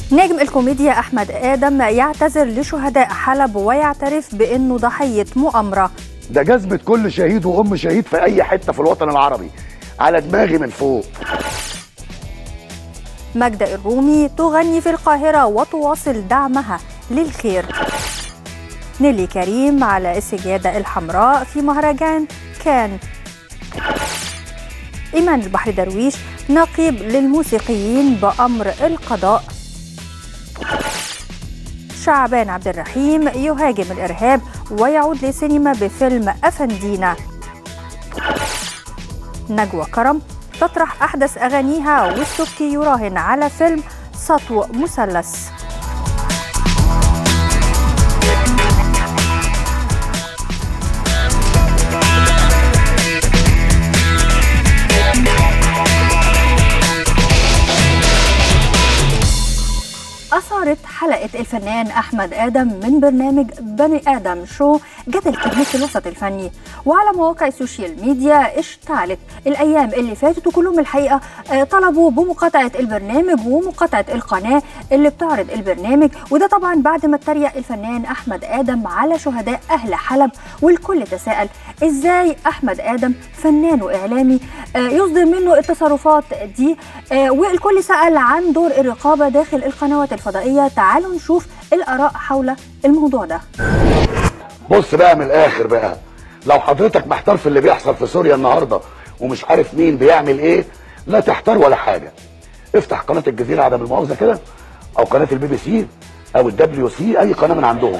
نجم الكوميديا أحمد آدم يعتذر لشهداء حلب ويعترف بأنه ضحية مؤامرة ده جذبة كل شهيد وأم شهيد في أي حتة في الوطن العربي على دماغي من فوق ماجدة الرومي تغني في القاهرة وتواصل دعمها للخير نيلي كريم على السجادة الحمراء في مهرجان كان إيمان البحر درويش نقيب للموسيقيين بأمر القضاء شعبان عبد الرحيم يهاجم الإرهاب ويعود للسينما بفيلم أفندينا نجوى كرم تطرح أحدث أغانيها والسبكي يراهن على فيلم سطو مثلث أثارت حلقة الفنان أحمد آدم من برنامج بني آدم شو جدل كبير في الوسط الفني وعلى مواقع السوشيال ميديا اشتعلت الأيام اللي فاتت وكلهم الحقيقة آه، طلبوا بمقاطعة البرنامج ومقاطعة القناة اللي بتعرض البرنامج وده طبعا بعد ما اتريق الفنان أحمد آدم على شهداء أهل حلب والكل تساءل إزاي أحمد آدم فنان وإعلامي آه، يصدر منه التصرفات دي آه، والكل سأل عن دور الرقابة داخل القنوات الفضائية تعالوا نشوف الآراء حول الموضوع ده بص بقى من الآخر بقى لو حضرتك محتار في اللي بيحصل في سوريا النهاردة ومش عارف مين بيعمل إيه لا تحتار ولا حاجة افتح قناة الجزيرة عدم المؤاخذة كده أو قناة البي بي سي أو الدبليو سي أي قناة من عندهم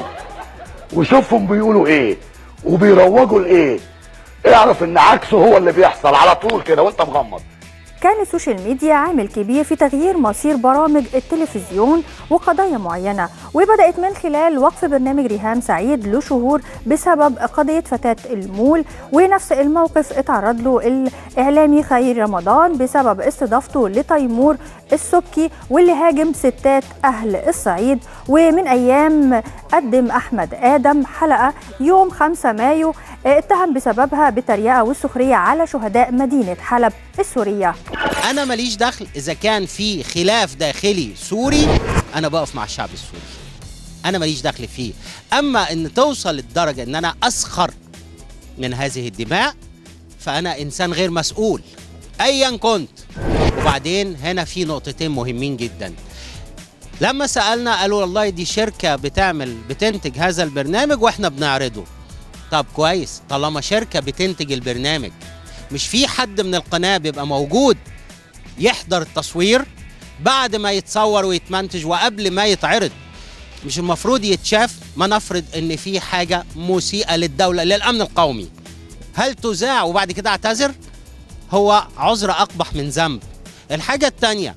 وشوفهم بيقولوا إيه وبيروجوا لإيه اعرف إن عكسه هو اللي بيحصل على طول كده وأنت مغمض كان السوشيال ميديا عامل كبير في تغيير مصير برامج التلفزيون وقضايا معينة وبدأت من خلال وقف برنامج ريهام سعيد لشهور بسبب قضية فتاة المول ونفس الموقف اتعرض له الإعلامي خير رمضان بسبب استضافته لتيمور السبكي واللي هاجم ستات أهل الصعيد ومن أيام قدم أحمد آدم حلقة يوم 5 مايو اتهم بسببها بالتريقة والسخرية على شهداء مدينة حلب السورية انا ماليش دخل اذا كان في خلاف داخلي سوري انا بقف مع الشعب السوري انا ماليش دخل فيه اما ان توصل للدرجه ان انا اسخر من هذه الدماء فانا انسان غير مسؤول ايا كنت وبعدين هنا في نقطتين مهمين جدا لما سالنا قالوا والله دي شركه بتعمل بتنتج هذا البرنامج واحنا بنعرضه طب كويس طالما شركه بتنتج البرنامج مش في حد من القناه بيبقى موجود يحضر التصوير بعد ما يتصور ويتمنتج وقبل ما يتعرض مش المفروض يتشاف ما نفرض ان في حاجه مسيئه للدوله للامن القومي هل تذاع وبعد كده اعتذر هو عذر اقبح من ذنب الحاجه الثانيه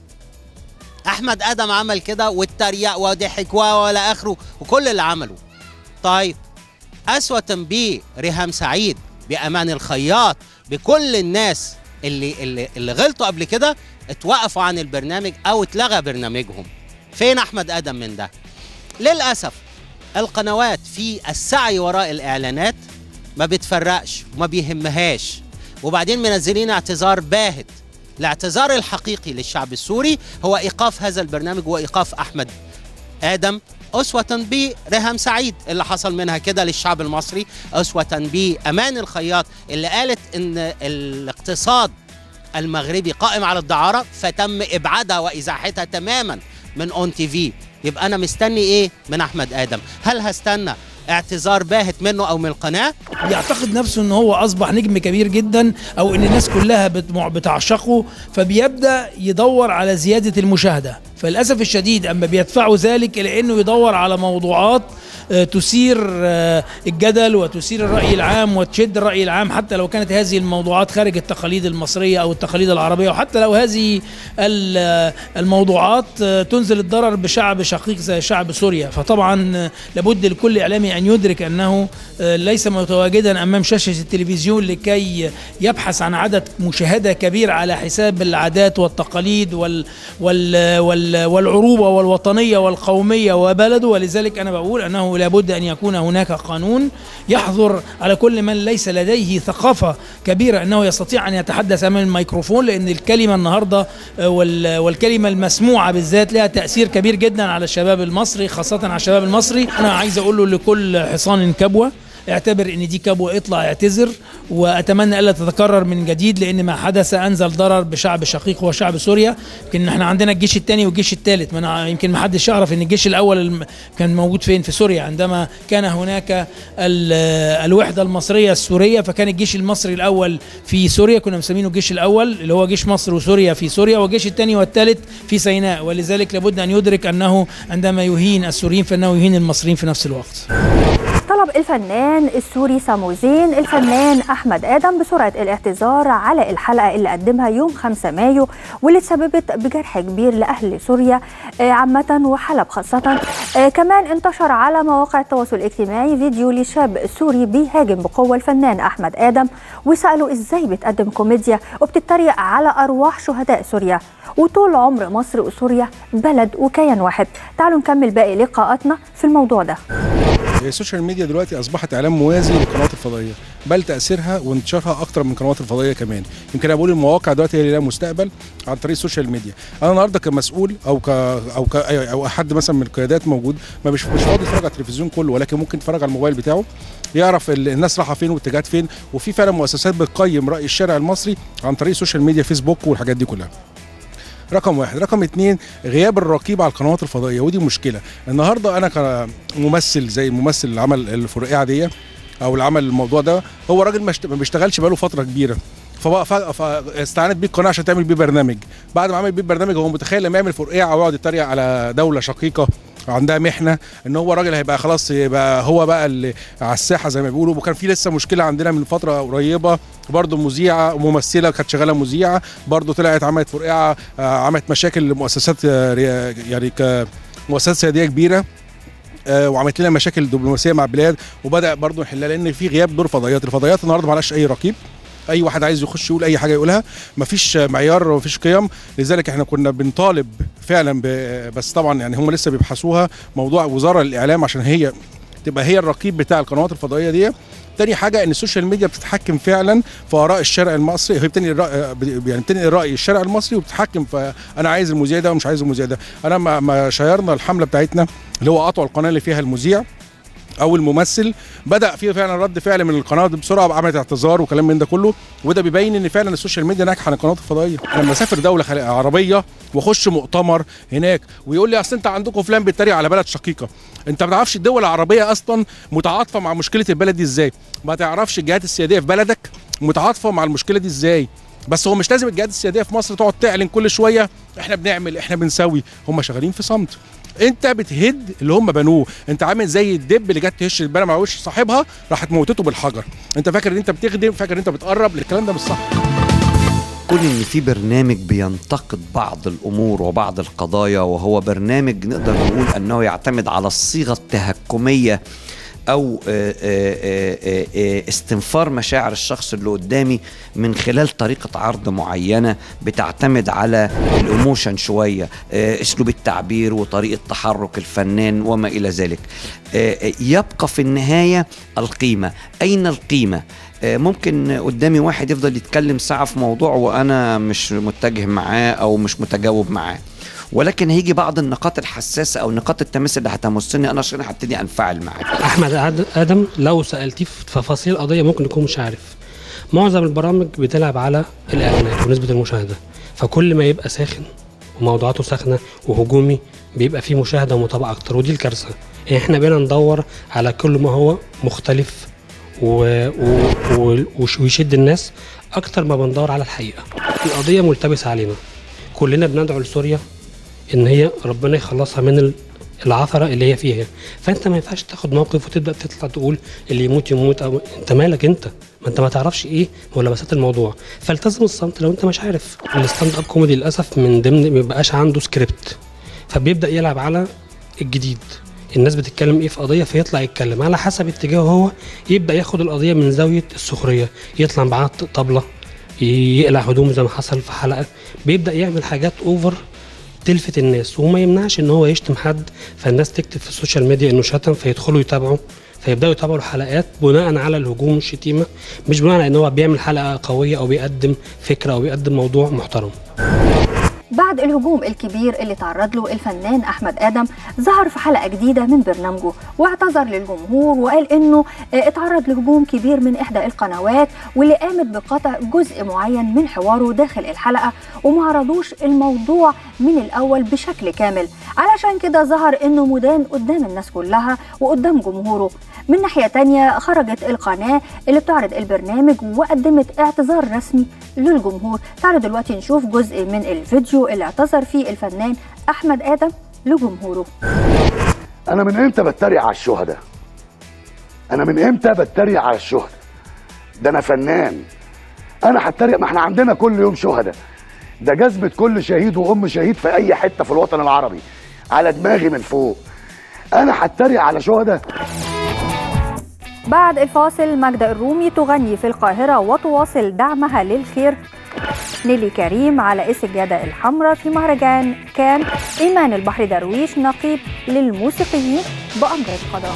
احمد ادم عمل كده واتريق وضحك ولا اخره وكل اللي عمله طيب اسوة بريهام سعيد بامان الخياط بكل الناس اللي اللي, اللي غلطوا قبل كده اتوقفوا عن البرنامج او اتلغى برنامجهم فين احمد ادم من ده للاسف القنوات في السعي وراء الاعلانات ما بتفرقش وما بيهمهاش وبعدين منزلين اعتذار باهت الاعتذار الحقيقي للشعب السوري هو ايقاف هذا البرنامج وايقاف احمد ادم أسوة بريهام سعيد اللي حصل منها كده للشعب المصري أسوة بأمان الخياط اللي قالت إن الاقتصاد المغربي قائم على الدعارة فتم إبعادها وإزاحتها تماما من أون تي في يبقى أنا مستني إيه من أحمد آدم هل هستنى اعتذار باهت منه او من القناه بيعتقد نفسه ان هو اصبح نجم كبير جدا او ان الناس كلها بت- بتعشقه فبيبدا يدور على زياده المشاهده فللاسف الشديد اما بيدفعه ذلك الى انه يدور على موضوعات آه، تثير آه، الجدل وتثير الراي العام وتشد الراي العام حتى لو كانت هذه الموضوعات خارج التقاليد المصريه او التقاليد العربيه وحتى لو هذه ال- آه، الموضوعات آه، تنزل الضرر بشعب شقيق زي شعب سوريا فطبعا آه، لابد لكل اعلامي ان يدرك انه آه، ليس متواجدا امام شاشه التلفزيون لكي يبحث عن عدد مشاهده كبير على حساب العادات والتقاليد وال وال وال والعروبه والوطنيه والقوميه وبلده ولذلك انا بقول انه ولا بد ان يكون هناك قانون يحظر على كل من ليس لديه ثقافه كبيره انه يستطيع ان يتحدث امام الميكروفون لان الكلمه النهارده آه، وال- والكلمه المسموعه بالذات لها تاثير كبير جدا على الشباب المصري خاصه على الشباب المصري انا عايز اقول له لكل حصان كبوه اعتبر ان دي كبوه اطلع اعتذر واتمنى الا تتكرر من جديد لان ما حدث انزل ضرر بشعب شقيق هو شعب سوريا يمكن احنا عندنا الجيش الثاني والجيش الثالث ما أنا يمكن ما حدش يعرف ان الجيش الاول الم- كان موجود فين في سوريا عندما كان هناك ال- الوحده المصريه السوريه فكان الجيش المصري الاول في سوريا كنا مسمينه الجيش الاول اللي هو جيش مصر وسوريا في سوريا والجيش الثاني والثالث في سيناء ولذلك لابد ان يدرك انه عندما يهين السوريين فانه يهين المصريين في نفس الوقت طلب الفنان السوري ساموزين الفنان أحمد آدم بسرعة الاعتذار على الحلقة اللي قدمها يوم 5 مايو واللي تسببت بجرح كبير لأهل سوريا آه، عامة وحلب خاصة آه، كمان انتشر على مواقع التواصل الاجتماعي فيديو لشاب سوري بيهاجم بقوة الفنان أحمد آدم وسأله إزاي بتقدم كوميديا وبتتريق على أرواح شهداء سوريا وطول عمر مصر وسوريا بلد وكيان واحد تعالوا نكمل باقي لقاءاتنا في الموضوع ده السوشيال ميديا دلوقتي اصبحت اعلام موازي للقنوات الفضائيه بل تاثيرها وانتشارها اكتر من القنوات الفضائيه كمان يمكن انا بقول المواقع دلوقتي هي اللي لها مستقبل عن طريق السوشيال ميديا انا النهارده كمسؤول او ك او ك او حد مثلا من القيادات موجود ما مش مش فاضي يتفرج على التلفزيون كله ولكن ممكن يتفرج على الموبايل بتاعه يعرف ال- الناس رايحه فين واتجاهات فين وفي فعلا مؤسسات بتقيم راي الشارع المصري عن طريق السوشيال ميديا فيسبوك والحاجات دي كلها رقم واحد رقم اتنين غياب الرقيب على القنوات الفضائيه ودي مشكله النهارده انا كممثل زي الممثل اللي عمل الفرقعه دي او اللي عمل الموضوع ده هو راجل ما اشت- ما بيشتغلش بقاله فتره كبيره فبقى ف- فاستعانت بيه القناه عشان تعمل بيه برنامج بعد ما عمل بيه برنامج هو متخيل لما يعمل فرقعه ويقعد يتريق على دوله شقيقه عندها محنه ان هو راجل هيبقى خلاص يبقى هو بقى اللي على الساحه زي ما بيقولوا وكان في لسه مشكله عندنا من فتره قريبه برضه مذيعه ممثله كانت شغاله مذيعه برضه طلعت عملت فرقعه آه، عملت مشاكل لمؤسسات آه، ريا- يعني كمؤسسات سياديه كبيره آه، وعملت لنا مشاكل دبلوماسيه مع البلاد وبدا برضه نحلها لان في غياب دور فضائيات الفضائيات النهارده ما لهاش اي رقيب اي واحد عايز يخش يقول اي حاجه يقولها مفيش معيار ومفيش قيم لذلك احنا كنا بنطالب فعلا ب... بس طبعا يعني هم لسه بيبحثوها موضوع وزاره الاعلام عشان هي تبقى هي الرقيب بتاع القنوات الفضائيه دي تاني حاجه ان السوشيال ميديا بتتحكم فعلا في اراء الشارع المصري هي بتنقل رأي يعني بتنقل راي الشارع المصري وبتتحكم في انا عايز المذيع ده ومش عايز المذيع ده انا ما ما شيرنا الحمله بتاعتنا اللي هو قطع القناه اللي فيها المذيع او الممثل بدا في فعلا رد فعل من القناه دي بسرعه عملت اعتذار وكلام من ده كله وده بيبين ان فعلا السوشيال ميديا ناجحه عن القنوات الفضائيه لما اسافر دوله خليج عربيه واخش مؤتمر هناك ويقول لي اصل انت عندكم فلان بيتريق على بلد شقيقه انت ما تعرفش الدول العربيه اصلا متعاطفه مع مشكله البلد دي ازاي ما تعرفش الجهات السياديه في بلدك متعاطفه مع المشكله دي ازاي بس هو مش لازم الجهات السياديه في مصر تقعد تعلن كل شويه احنا بنعمل احنا بنسوي هم شغالين في صمت انت بتهد اللي هم بنوه انت عامل زي الدب اللي جت تهش البلد مع وش صاحبها راحت موتته بالحجر انت فاكر ان انت بتخدم فاكر ان انت بتقرب الكلام ده مش صح كون ان في برنامج بينتقد بعض الامور وبعض القضايا وهو برنامج نقدر نقول انه يعتمد على الصيغه التهكميه او آه، آه، آه، آه، استنفار مشاعر الشخص اللي قدامي من خلال طريقه عرض معينه بتعتمد على الايموشن شويه آه، اسلوب التعبير وطريقه تحرك الفنان وما الى ذلك آه، آه، يبقى في النهايه القيمه اين القيمه آه، ممكن قدامي واحد يفضل يتكلم ساعة في موضوع وأنا مش متجه معاه أو مش متجاوب معاه ولكن هيجي بعض النقاط الحساسة أو نقاط التماس اللي هتمسني أنا عشان هبتدي أنفعل معاه احمد عاد- ادم لو سالتيه في تفاصيل القضيه ممكن يكون مش عارف معظم البرامج بتلعب على الاعلانات ونسبه المشاهده فكل ما يبقى ساخن وموضوعاته ساخنه وهجومي بيبقى فيه مشاهده ومتابعه اكتر ودي الكارثه يعني احنا بقينا ندور على كل ما هو مختلف و... و... و... وش- ويشد الناس اكتر ما بندور على الحقيقه القضيه ملتبسه علينا كلنا بندعو لسوريا ان هي ربنا يخلصها من ال- العثره اللي هي فيها فانت ما ينفعش تاخد موقف وتبدا تطلع تقول اللي يموت يموت أو انت مالك انت ما انت ما تعرفش ايه ملابسات الموضوع فالتزم الصمت لو انت مش عارف الستاند اب كوميدي للاسف من ضمن ما بيبقاش عنده سكريبت فبيبدا يلعب على الجديد الناس بتتكلم ايه في قضيه فيطلع يتكلم على حسب اتجاهه هو يبدا ياخد القضيه من زاويه السخريه يطلع معاه طبله يقلع هدومه زي ما حصل في حلقه بيبدا يعمل حاجات اوفر تلفت الناس وما يمنعش ان هو يشتم حد فالناس تكتب في السوشيال ميديا انه شتم فيدخلوا يتابعوا فيبداوا يتابعوا الحلقات بناء على الهجوم والشتيمه مش بناء على ان هو بيعمل حلقه قويه او بيقدم فكره او بيقدم موضوع محترم بعد الهجوم الكبير اللي تعرض له الفنان احمد ادم ظهر في حلقه جديده من برنامجه واعتذر للجمهور وقال انه آه، اتعرض لهجوم كبير من احدى القنوات واللي قامت بقطع جزء معين من حواره داخل الحلقه وما عرضوش الموضوع من الاول بشكل كامل علشان كده ظهر انه مدان قدام الناس كلها وقدام جمهوره من ناحيه تانية خرجت القناه اللي بتعرض البرنامج وقدمت اعتذار رسمي للجمهور تعالوا دلوقتي نشوف جزء من الفيديو اللي اعتذر فيه الفنان احمد ادم لجمهوره انا من امتى بتريق على الشهداء انا من امتى بتريق على الشهداء ده انا فنان انا هتريق ما احنا عندنا كل يوم شهداء ده جذبة كل شهيد وام شهيد في اي حته في الوطن العربي على دماغي من فوق انا هتريق على شهداء بعد الفاصل ماجدة الرومي تغني في القاهرة وتواصل دعمها للخير نيلي كريم على السجادة الحمراء في مهرجان كان إيمان البحر درويش نقيب للموسيقيين بأمر القضاء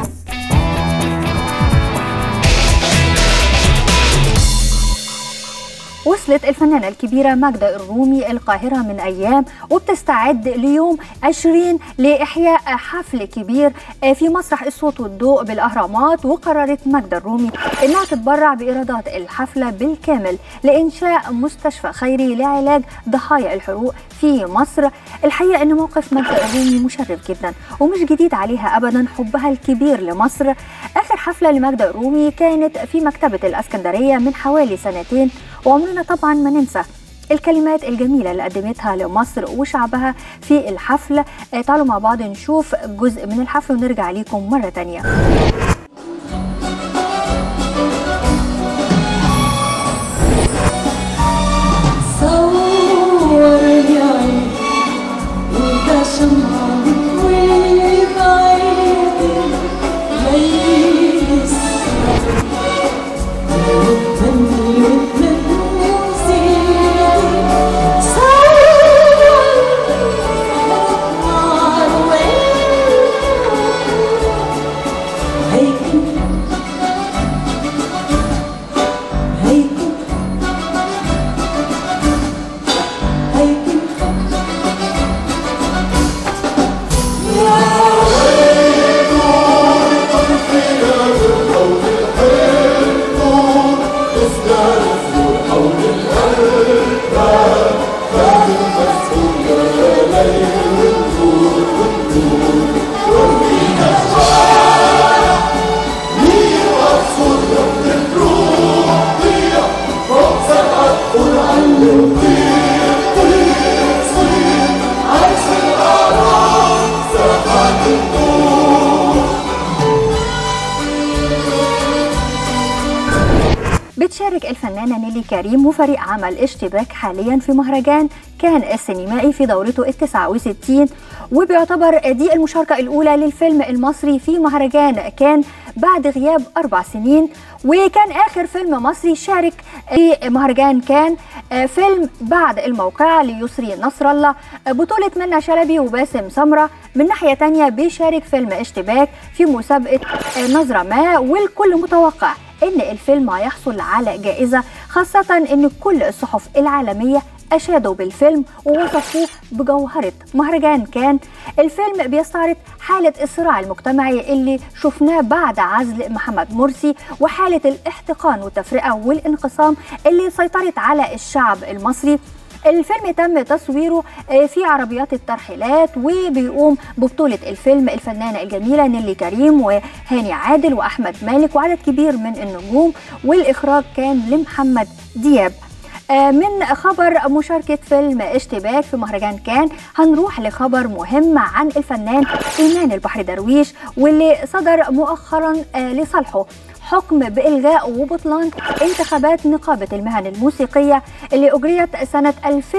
وصلت الفنانة الكبيرة ماجدة الرومي القاهرة من أيام وبتستعد ليوم 20 لإحياء حفل كبير في مسرح الصوت والضوء بالأهرامات وقررت ماجدة الرومي إنها تتبرع بإيرادات الحفلة بالكامل لإنشاء مستشفى خيري لعلاج ضحايا الحروق في مصر الحقيقة إن موقف ماجدة الرومي مشرف جدا ومش جديد عليها أبدا حبها الكبير لمصر آخر حفلة لماجدة الرومي كانت في مكتبة الأسكندرية من حوالي سنتين وعمرنا طبعا ما ننسى الكلمات الجميلة اللي قدمتها لمصر وشعبها في الحفل آه، تعالوا مع بعض نشوف جزء من الحفل ونرجع ليكم مرة تانية صورني عيني وانت شمعة وبعيدي ليل السماء وتمني وتمني وزيدي صورني مع الويل هيك هيك هيك بتشارك الفنانة نيلي كريم وفريق عمل اشتباك حاليا في مهرجان كان السينمائي في دورته ال 69 وبيعتبر دي المشاركة الأولى للفيلم المصري في مهرجان كان بعد غياب أربع سنين وكان آخر فيلم مصري شارك في مهرجان كان آه، فيلم بعد الموقع ليسري نصر الله آه، بطولة منى شلبي وباسم سمرة من ناحية تانية بيشارك فيلم اشتباك في مسابقة آه، نظرة ما والكل متوقع ان الفيلم هيحصل على جائزة خاصة ان كل الصحف العالمية أشادوا بالفيلم ووصفوه بجوهرة مهرجان كان الفيلم بيستعرض حالة الصراع المجتمعي اللي شفناه بعد عزل محمد مرسي وحالة الاحتقان والتفرقة والانقسام اللي سيطرت على الشعب المصري الفيلم تم تصويره آه، في عربيات الترحيلات وبيقوم ببطولة الفيلم الفنانة الجميلة نيلي كريم وهاني عادل وأحمد مالك وعدد كبير من النجوم والإخراج كان لمحمد دياب آه، من خبر مشاركة فيلم اشتباك في مهرجان كان هنروح لخبر مهم عن الفنان إيمان البحر درويش واللي صدر مؤخرا آه، لصالحه حكم بإلغاء وبطلان انتخابات نقابة المهن الموسيقية اللي أجريت سنة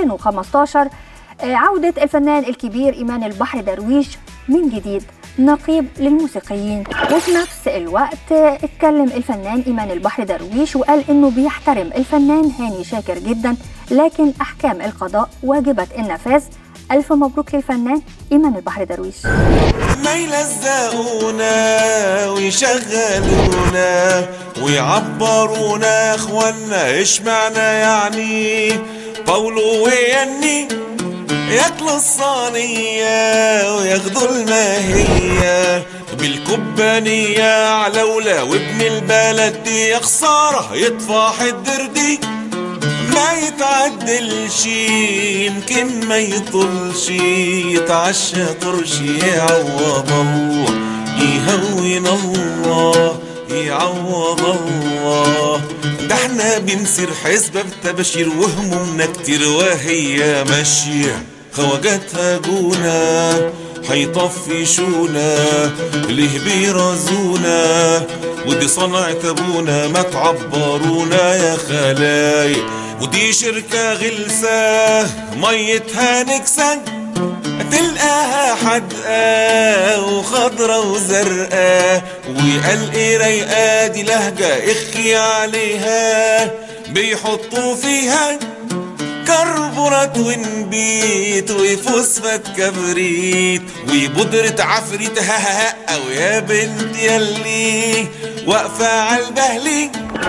2015 آه، عودة الفنان الكبير إيمان البحر درويش من جديد نقيب للموسيقيين وفي نفس الوقت آه، اتكلم الفنان إيمان البحر درويش وقال إنه بيحترم الفنان هاني شاكر جدا لكن أحكام القضاء واجبة النفاذ ألف مبروك للفنان إيمان البحر درويش ما يلزقونا ويشغلونا ويعبرونا اخوانا ايش معنى يعني باولو ويني ياكلوا الصينية وياخدوا الماهية بالكبانية علولة وابن البلد دي يا خسارة يطفح الدردي ما يتعدلش يمكن ما يطلش يتعشى طرش يعوض الله يهون الله يعوض الله ده احنا بنصير حسبة بتبشير وهمومنا كتير وهي ماشية خواجاتها جونا هيطفشونا ليه بيرازونا ودي صنعة ابونا ما تعبرونا يا خلايق ودي شركة غلسة ميتها نكسة تلقاها حدقة وخضرة وزرقاء وقال ايه رايقة دي لهجة اخي عليها بيحطوا فيها كربونات ونبيت وفوسفات كبريت وبودرة عفريت ها ها ها او يا بنت يلي واقفة على البهلي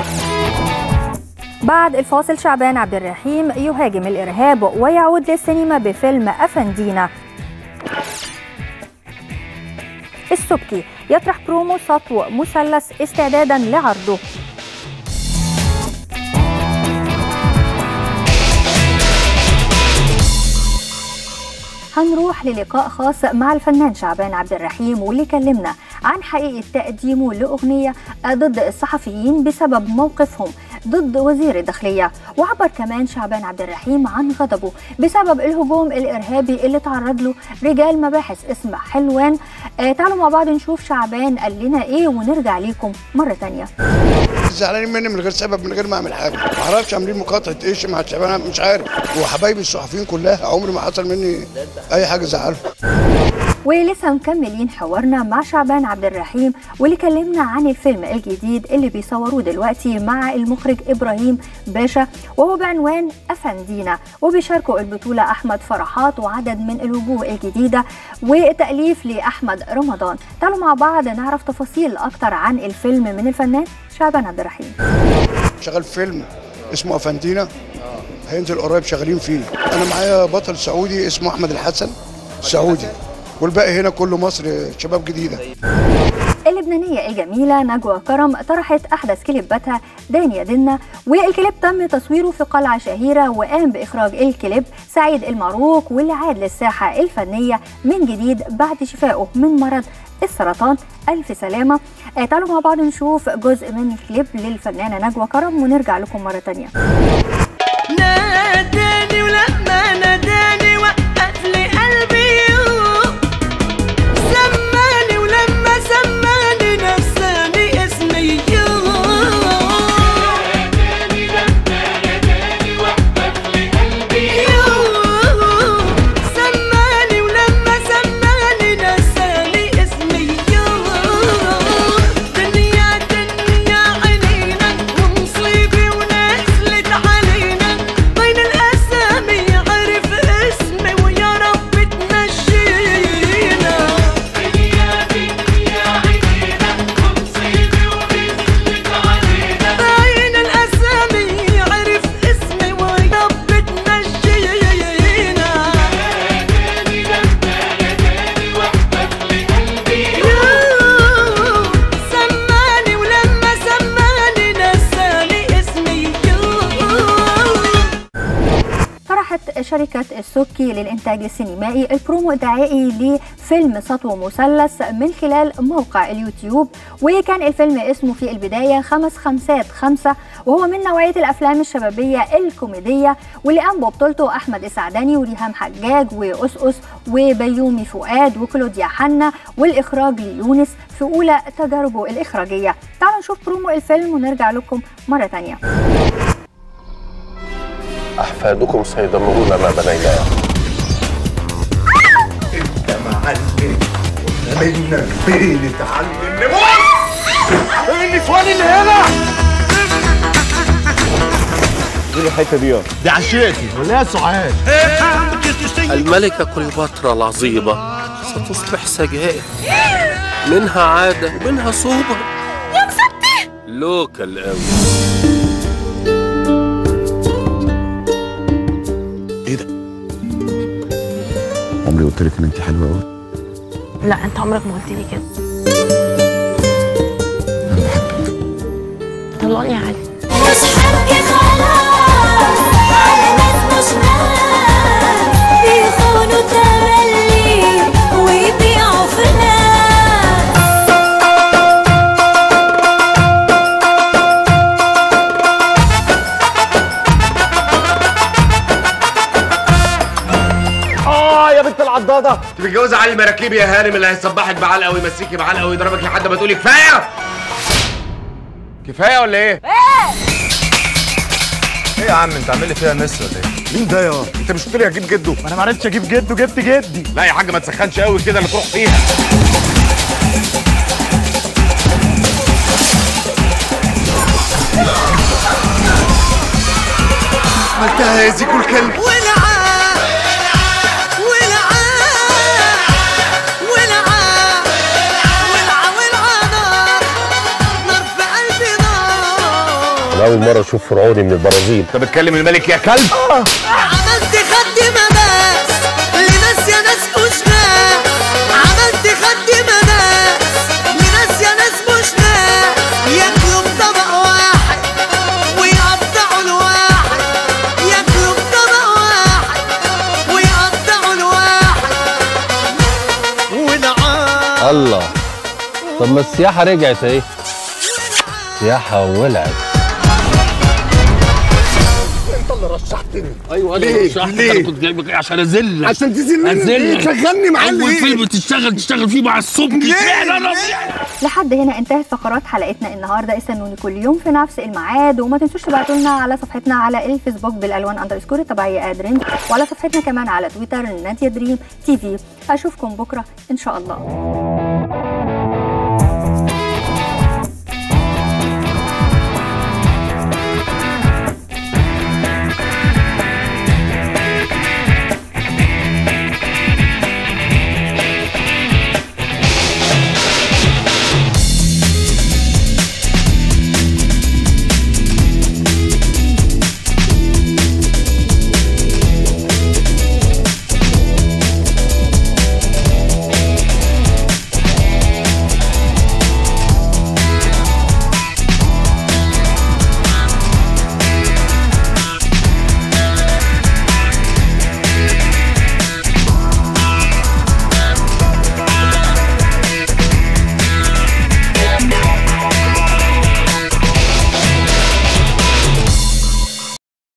بعد الفاصل شعبان عبد الرحيم يهاجم الإرهاب ويعود للسينما بفيلم أفندينا السبكي يطرح برومو سطو مثلث استعدادا لعرضه هنروح للقاء خاص مع الفنان شعبان عبد الرحيم واللي كلمنا عن حقيقة تقديمه لأغنية ضد الصحفيين بسبب موقفهم ضد وزير الداخلية وعبر كمان شعبان عبد الرحيم عن غضبه بسبب الهجوم الإرهابي اللي تعرض له رجال مباحث اسم حلوان آه تعالوا مع بعض نشوف شعبان قال لنا ايه ونرجع ليكم مرة تانية زعلانين مني من غير سبب من غير ما اعمل حاجه ما اعرفش عاملين مقاطعه ايش مع الشباب انا مش عارف وحبايبي الصحفيين كلها عمري ما حصل مني اي حاجه زعلهم ولسه مكملين حوارنا مع شعبان عبد الرحيم واللي كلمنا عن الفيلم الجديد اللي بيصوروه دلوقتي مع المخرج ابراهيم باشا وهو بعنوان افندينا وبيشاركوا البطوله احمد فرحات وعدد من الوجوه الجديده وتاليف لاحمد رمضان تعالوا مع بعض نعرف تفاصيل اكتر عن الفيلم من الفنان شعبان عبد الرحيم شغال فيلم اسمه افندينا هينزل قريب شغالين فيه انا معايا بطل سعودي اسمه احمد الحسن سعودي والباقي هنا كله مصر شباب جديده اللبنانية الجميلة نجوى كرم طرحت أحدث كليباتها دانيا دنا والكليب تم تصويره في قلعة شهيرة وقام بإخراج الكليب سعيد المعروك واللي عاد للساحة الفنية من جديد بعد شفائه من مرض السرطان ألف سلامة آه، تعالوا مع بعض نشوف جزء من الكليب للفنانة نجوى كرم ونرجع لكم مرة تانية ناداني ولما ناداني وقف لي قلبي يوم سماني ولما سماني نساني اسمي يوم يوم سماني ولما سماني نساني اسمي يوم دنيا دنيا علينا ومصيبي ونزلت علينا بين الاسامي عرف اسمي ويا رب تمشينا دنيا دنيا علينا ومصيبي ونزلت علينا بين الاسامي عرف اسمي ويا رب تمشينا يوم سماني ولما سماني نساني اسمي يوم طرحت شركة السبكي للإنتاج السينمائي البرومو الدعائي لفيلم سطو مثلث من خلال موقع اليوتيوب وكان الفيلم اسمه في البداية خمس خمسات خمسة وهو من نوعية الأفلام الشبابية الكوميدية واللي قام ببطولته أحمد السعداني وريهام حجاج وأسأس وبيومي فؤاد وكلوديا حنا والإخراج ليونس في أولى تجاربه الإخراجية تعالوا نشوف برومو الفيلم ونرجع لكم مرة تانية أحفادكم سيدمرون ما بنيناه انت معلم منك فين اتعلم ايه النسوان اللي هنا دي الحتة دي دي عشيتي ولا يا سعاد الملكة كليوباترا العظيمة ستصبح سجائر منها عادة ومنها سوبر يا مسطي لوكال قوي عمري قلت لك ان انت حلوه قوي لا انت عمرك ما قلت لي كده طلقني يا علي مش حبكي خلاص على ناس مش ناس بيخونوا تملي ويبيعوا في ناس اه يا بنت العضاضه انت متجوزه علي المراكيب يا هانم اللي هيصبحك بعلقه ويمسيكي بعلقه ويضربك لحد ما تقولي كفايه كفايه ولا ايه؟ ايه يا عم انت عامل لي فيها مس ولا ايه؟ مين ده يا انت مش قلت لي هجيب جده انا ما عرفتش اجيب جده جبت جدي لا يا حاج ما تسخنش قوي كده اللي تروح فيها عملتها يا زيكو الكلب ولعان ولعان ولعان ولعة ولعة نار نار في قلبي نار أنا أول مرة أشوف فرعوني من البرازيل انت بتكلم الملك يا كلب عملت خد مداس لناس يا ناس مش ناس عملت خد مداس لناس يا ناس مش ناس ياكلوا بطبق واحد ويقطعوا الواحد ياكلوا بطبق واحد ويقطعوا الواحد ونعام الله طب ما السياحة رجعت اهي سياحة ولعت انت اللي رشحتني ايوه انا اللي رشحتك. أنا كنت جايبك عشان اذلك عشان تذلني ليه؟ شغلني معاه اول ليه؟ فيلم تشتغل تشتغل فيه مع السبكي ليه؟ اشمعنى انا لحد هنا انتهت فقرات حلقتنا النهارده استنوني كل يوم في نفس الميعاد وما تنسوش تبعتوا لنا على صفحتنا على الفيسبوك بالالوان اندرسكور الطبيعيه ادرين وعلى صفحتنا كمان على تويتر ناديه دريم تي في اشوفكم بكره ان شاء الله